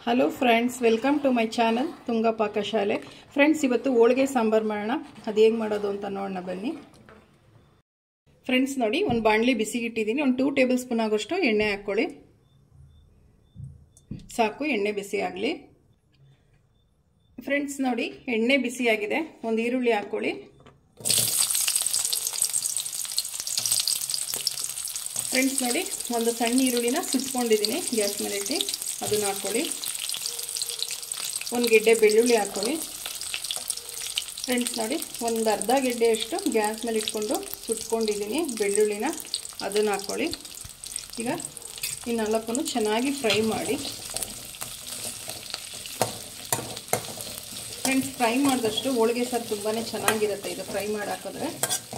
hello friends welcome to my channel Tunga Pakashale friends ಇವತ್ತು ಹೋಳಿಗೆ ಸಾಂಬಾರು ಮಾಡೋಣ ಅದು ಹೇಗೆ ಮಾಡೋದು ಅಂತ ನೋಡೋಣ ಬನ್ನಿ ಫ್ರೆಂಡ್ಸ್ ನೋಡಿ ಒಂದು ಬಾಣಲಿ ಬಿಸಿಗಿಟ್ಟಿದ್ದೀನಿ ಒಂದು ಟೂ ಟೇಬಲ್ ಸ್ಪೂನ್ ಆಗೋಷ್ಟು ಎಣ್ಣೆ ಹಾಕ್ಕೊಳ್ಳಿ ಸಾಕು ಎಣ್ಣೆ ಬಿಸಿ ಆಗಲಿ ಫ್ರೆಂಡ್ಸ್ ನೋಡಿ ಎಣ್ಣೆ ಬಿಸಿಯಾಗಿದೆ ಒಂದು ಈರುಳ್ಳಿ ಹಾಕ್ಕೊಳ್ಳಿ ಫ್ರೆಂಡ್ಸ್ ನೋಡಿ ಒಂದು ಸಣ್ಣ ಈರುಳ್ಳಿನ ಸುಟ್ಕೊಂಡಿದ್ದೀನಿ ಗ್ಯಾಸ್ ಮೇಲೆ ಇಟ್ಟು ಅದನ್ನು ಹಾಕ್ಕೊಳ್ಳಿ ಒಂದು ಗೆಡ್ಡೆ ಬೆಳ್ಳುಳ್ಳಿ ಹಾಕ್ಕೊಳ್ಳಿ ಫ್ರೆಂಡ್ಸ್ ನೋಡಿ ಒಂದು ಅರ್ಧ ಗೆಡ್ಡೆಯಷ್ಟು ಗ್ಯಾಸ್ ಮೇಲೆ ಇಟ್ಕೊಂಡು ಸುಟ್ಕೊಂಡಿದ್ದೀನಿ ಬೆಳ್ಳುಳ್ಳಿನ ಅದನ್ನು ಹಾಕ್ಕೊಳ್ಳಿ ಈಗ ಈ ನಾಲ್ಕನ್ನು ಚೆನ್ನಾಗಿ ಫ್ರೈ ಮಾಡಿ ಫ್ರೆಂಡ್ಸ್ ಫ್ರೈ ಮಾಡಿದಷ್ಟು ಹೋಳಿಗೆ ಸಾರು ತುಂಬಾ ಚೆನ್ನಾಗಿರುತ್ತೆ ಇದು ಫ್ರೈ ಮಾಡಿ ಹಾಕಿದ್ರೆ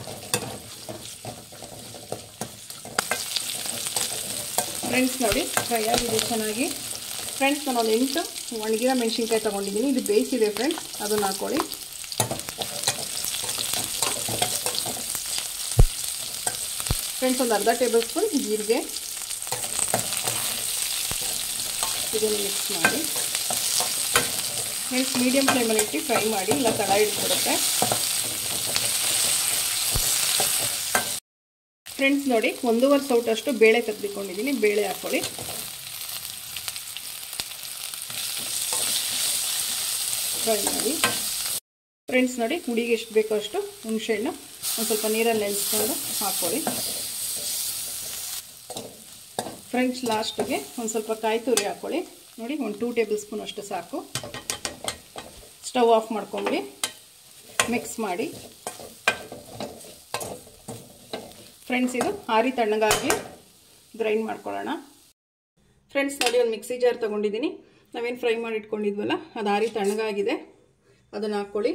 ಫ್ರೆಂಡ್ಸ್ ನೋಡಿ ಫ್ರೈ ಆಗಿದೆ ಚೆನ್ನಾಗಿ ಫ್ರೆಂಡ್ಸ್ ನಾನು ಒಂದು ಎಂಟು ಒಣಗಿರೋ ಮೆಣಸಿನ್ಕಾಯಿ ತೊಗೊಂಡಿದ್ದೀನಿ ಇದು ಬೇಯಿಸಿದೆ ಫ್ರೆಂಡ್ಸ್ ಅದನ್ನು ಹಾಕ್ಕೊಳ್ಳಿ ಫ್ರೆಂಡ್ಸ್ ಒಂದು ಅರ್ಧ ಟೇಬಲ್ ಸ್ಪೂನ್ ಜೀರಿಗೆ ಇದನ್ನು ಮಿಕ್ಸ್ ಮಾಡಿ ಫ್ರೆಂಡ್ಸ್ ಮೀಡಿಯಮ್ ಫ್ಲೇಮಲ್ಲಿ ಇಟ್ಟು ಫ್ರೈ ಮಾಡಿ ಇಲ್ಲ ತಳ ಹಿಡ್ಕೊಡುತ್ತೆ ಫ್ರೆಂಡ್ಸ್ ನೋಡಿ ಒಂದೂವರೆ ಸೌಟಷ್ಟು ಬೇಳೆ ತೆಗೆದುಕೊಂಡಿದ್ದೀನಿ ಬೇಳೆ ಹಾಕ್ಕೊಳ್ಳಿ ಫ್ರೈ ಮಾಡಿ ಫ್ರೆಂಡ್ಸ್ ನೋಡಿ ಹುಡಿಗೆ ಎಷ್ಟು ಬೇಕೋ ಅಷ್ಟು ಹುಣಸೆಹಣ್ಣು ಒಂದು ಸ್ವಲ್ಪ ನೀರಲ್ಲಿ ನೆನೆಸ್ಕೊಂಡು ಹಾಕ್ಕೊಳ್ಳಿ ಫ್ರೆಂಡ್ಸ್ ಲಾಸ್ಟಿಗೆ ಒಂದು ಸ್ವಲ್ಪ ಕಾಯಿ ತುರಿ ಹಾಕ್ಕೊಳ್ಳಿ ನೋಡಿ ಒಂದು ಟೂ ಟೇಬಲ್ ಸ್ಪೂನ್ ಅಷ್ಟು ಸಾಕು ಸ್ಟವ್ ಆಫ್ ಮಾಡ್ಕೊಂಬಿಡಿ ಮಿಕ್ಸ್ ಮಾಡಿ ಫ್ರೆಂಡ್ಸ್ ಇದು ಆರಿ ತಣ್ಣಗಾಗಿ ಗ್ರೈಂಡ್ ಮಾಡ್ಕೊಳ್ಳೋಣ ಫ್ರೆಂಡ್ಸ್ ನೋಡಿ ಒಂದು ಮಿಕ್ಸಿ ಜಾರ್ ತೊಗೊಂಡಿದ್ದೀನಿ ನಾವೇನು ಫ್ರೈ ಮಾಡಿ ಇಟ್ಕೊಂಡಿದ್ವಲ್ಲ ಅದು ಆರಿ ತಣ್ಣಗಾಗಿದೆ ಅದನ್ನು ಹಾಕ್ಕೊಳ್ಳಿ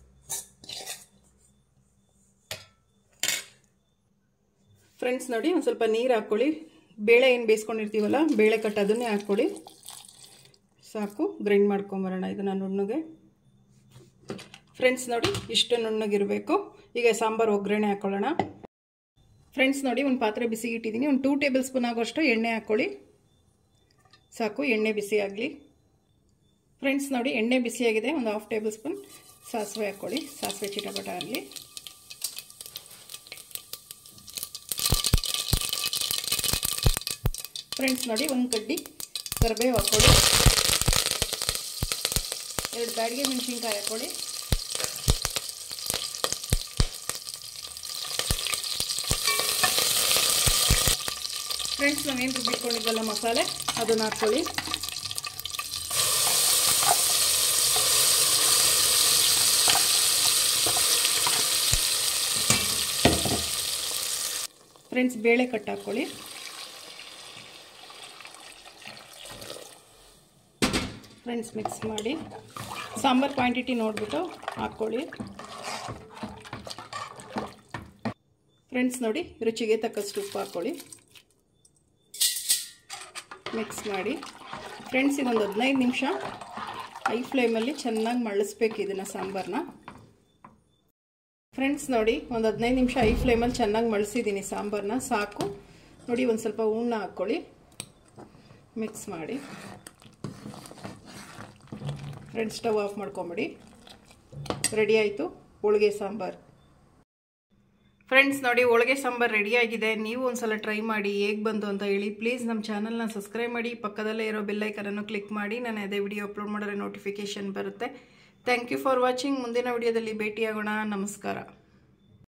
ಫ್ರೆಂಡ್ಸ್ ನೋಡಿ ಒಂದು ಸ್ವಲ್ಪ ನೀರು ಹಾಕ್ಕೊಳ್ಳಿ ಬೇಳೆ ಏನು ಬೇಯಿಸ್ಕೊಂಡಿರ್ತೀವಲ್ಲ ಬೇಳೆ ಕಟ್ಟು ಅದನ್ನೇ ಹಾಕ್ಕೊಳ್ಳಿ ಸಾಕು ಗ್ರೈಂಡ್ ಮಾಡ್ಕೊಂಬರೋಣ ಇದನ್ನು ನುಣ್ಣಗೆ ಫ್ರೆಂಡ್ಸ್ ನೋಡಿ ಇಷ್ಟು ನುಣ್ಣಗಿರಬೇಕು ಈಗ ಸಾಂಬಾರು ಒಗ್ಗರಣೆ ಹಾಕ್ಕೊಳ್ಳೋಣ ಫ್ರೆಂಡ್ಸ್ ನೋಡಿ ಒಂದು ಪಾತ್ರೆ ಬಿಸಿಗೆ ಇಟ್ಟಿದ್ದೀನಿ ಒಂದು ಟೂ ಟೇಬಲ್ ಸ್ಪೂನ್ ಆಗೋಷ್ಟು ಎಣ್ಣೆ ಹಾಕ್ಕೊಳ್ಳಿ ಸಾಕು ಎಣ್ಣೆ ಬಿಸಿ ಆಗಲಿ ಫ್ರೆಂಡ್ಸ್ ನೋಡಿ ಎಣ್ಣೆ ಬಿಸಿಯಾಗಿದೆ ಒಂದು ಹಾಫ್ ಟೇಬಲ್ ಸ್ಪೂನ್ ಸಾಸಿವೆ ಹಾಕ್ಕೊಳ್ಳಿ ಸಾಸಿವೆ ಚಿಟಪಟ ಆಗಲಿ ಫ್ರೆಂಡ್ಸ್ ನೋಡಿ ಒಂದು ಕಡ್ಡಿ ಕರಿಬೇವು ಹಾಕ್ಕೊಳ್ಳಿ ಎರಡು ಬ್ಯಾಡಿಗೆ ಮೆಣಸಿನ್ಕಾಯಿ ಹಾಕ್ಕೊಳ್ಳಿ ಫ್ರೆಂಡ್ಸ್ ನಾವೇನು ರುಬ್ಬಿಟ್ಕೊಂಡಿದ್ವಲ್ಲ ಮಸಾಲೆ ಅದನ್ನು ಹಾಕ್ಕೊಳ್ಳಿ ಫ್ರೆಂಡ್ಸ್ ಬೇಳೆ ಕಟ್ ಹಾಕ್ಕೊಳ್ಳಿ ಫ್ರೆಂಡ್ಸ್ ಮಿಕ್ಸ್ ಮಾಡಿ ಸಾಂಬಾರು ಕ್ವಾಂಟಿಟಿ ನೋಡಿಬಿಟ್ಟು ಹಾಕ್ಕೊಳ್ಳಿ ಫ್ರೆಂಡ್ಸ್ ನೋಡಿ ರುಚಿಗೆ ತಕ್ಕಷ್ಟು ಉಪ್ಪು ಹಾಕ್ಕೊಳ್ಳಿ ಮಿಕ್ಸ್ ಮಾಡಿ ಫ್ರೆಂಡ್ಸ್ ಇದೊಂದು ಹದಿನೈದು ನಿಮಿಷ ಐ ಫ್ಲೇಮಲ್ಲಿ ಚೆನ್ನಾಗಿ ಮಳಿಸ್ಬೇಕು ಇದನ್ನು ಸಾಂಬಾರನ್ನ ಫ್ರೆಂಡ್ಸ್ ನೋಡಿ ಒಂದು ಹದಿನೈದು ನಿಮಿಷ ಐ ಫ್ಲೇಮಲ್ಲಿ ಚೆನ್ನಾಗಿ ಮಳಿಸಿದ್ದೀನಿ ಸಾಂಬಾರನ್ನ ಸಾಕು ನೋಡಿ ಒಂದು ಸ್ವಲ್ಪ ಹೂರ್ಣ ಹಾಕ್ಕೊಳ್ಳಿ ಮಿಕ್ಸ್ ಮಾಡಿ ಫ್ರೆಂಡ್ಸ್ ಸ್ಟವ್ ಆಫ್ ಮಾಡ್ಕೊಂಬಿಡಿ ರೆಡಿ ಆಯಿತು ಹೋಳಿಗೆ ಸಾಂಬಾರು ಫ್ರೆಂಡ್ಸ್ ನೋಡಿ ಹೋಳಿಗೆ ಸಾಂಬಾರು ರೆಡಿಯಾಗಿದೆ ನೀವು ಒಂದ್ಸಲ ಟ್ರೈ ಮಾಡಿ ಹೇಗೆ ಬಂತು ಅಂತ ಹೇಳಿ ಪ್ಲೀಸ್ ನಮ್ಮ ಚಾನಲ್ನ ಸಬ್ಸ್ಕ್ರೈಬ್ ಮಾಡಿ ಪಕ್ಕದಲ್ಲೇ ಇರೋ ಬೆಲ್ಲೈಕನನ್ನು ಕ್ಲಿಕ್ ಮಾಡಿ ನಾನು ಅದೇ ವಿಡಿಯೋ ಅಪ್ಲೋಡ್ ಮಾಡಿದ್ರೆ ನೋಟಿಫಿಕೇಷನ್ ಬರುತ್ತೆ ಥ್ಯಾಂಕ್ ಯು ಫಾರ್ ವಾಚಿಂಗ್ ಮುಂದಿನ ವಿಡಿಯೋದಲ್ಲಿ ಭೇಟಿಯಾಗೋಣ ನಮಸ್ಕಾರ